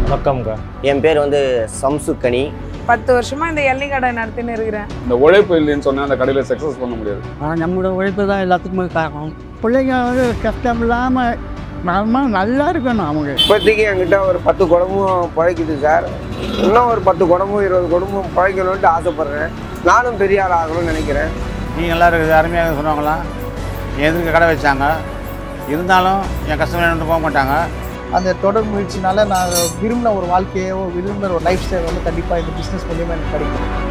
வணக்கம்க்கா என் பேர் வந்து சம்சுக்கனி பத்து வருஷமா இந்த எள்ளி கடை நடத்தின்னு இருக்கிறேன் இந்த உழைப்பு இல்லைன்னு சொன்னா அந்த கடையில் சக்ஸஸ் பண்ண முடியாது ஆனால் நம்மளோட உழைப்பு தான் எல்லாத்துக்குமே காரணம் பிள்ளைங்க வந்து கஷ்டம் இல்லாமல் நார்மலாக நல்லா இருக்கணும் அவங்க இப்போதைக்கு என்கிட்ட ஒரு பத்து குடமும் பழைக்குது சார் இன்னும் ஒரு பத்து குடமும் இருபது குடமும் பழைக்கணும்ட்டு ஆசைப்பட்றேன் நானும் பெரிய ஆள் ஆகணும்னு நினைக்கிறேன் நீங்கள் நல்லா இருக்குது அருமையாக சொன்னாங்களாம் எதிர்க்க கடை வச்சாங்க இருந்தாலும் என் கஸ்டமர் என்ன போக மாட்டாங்க அந்த தொடர் முயற்சினால நான் விரும்பின ஒரு வாழ்க்கையோ விரும்பின ஒரு லைஃப் ஸ்டைல் வந்து கண்டிப்பாக இந்த பிஸ்னஸ் மூலியமாக எனக்கு கிடைக்கும்